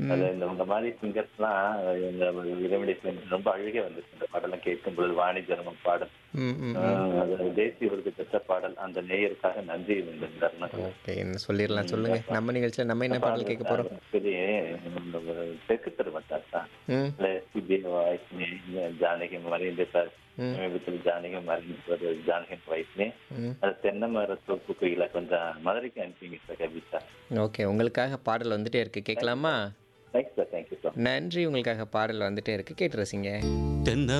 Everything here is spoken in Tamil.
அது இந்த இந்த மாதிரி சிங்கர்ஸ்லாம் இந்த இறைவனை ரொம்ப அழுகே வந்துச்சு இந்த பாடலாம் கேட்கும் பொழுது வாணி ஜெர்மன் பாடல் ம் ம் ஆஹ் அது தேசிய விருது பெற்ற பாடல் அந்த நேயருக்காக நன்றி இந்த தருணம் ஓகே என்ன சொல்லிடலாம் சொல்லுங்க நம்ம நிகழ்ச்சியில் நம்ம என்ன பாடல் கேட்க போகிறோம் ஆக்சுவலி தெற்கு திருமட்டார் தான் ம் எஸ்பிபி वाइस में जाने के मरेंगे सर ம். வித்தில் ஜானகி மறைந்து ஜானகி வயசுமே ம் அது தென்னை மர தோப்பு கோயில கொஞ்சம் மதுரைக்கு அனுப்பிங்க சார் கவிதா ஓகே உங்களுக்காக பாடல் வந்துட்டே இருக்கு கேட்கலாமா தேங்க்ஸ் சார் தேங்க்யூ சார் நன்றி உங்களுக்காக பாடல் வந்துட்டே இருக்கு கேட்டு ரசிங்க தென்னை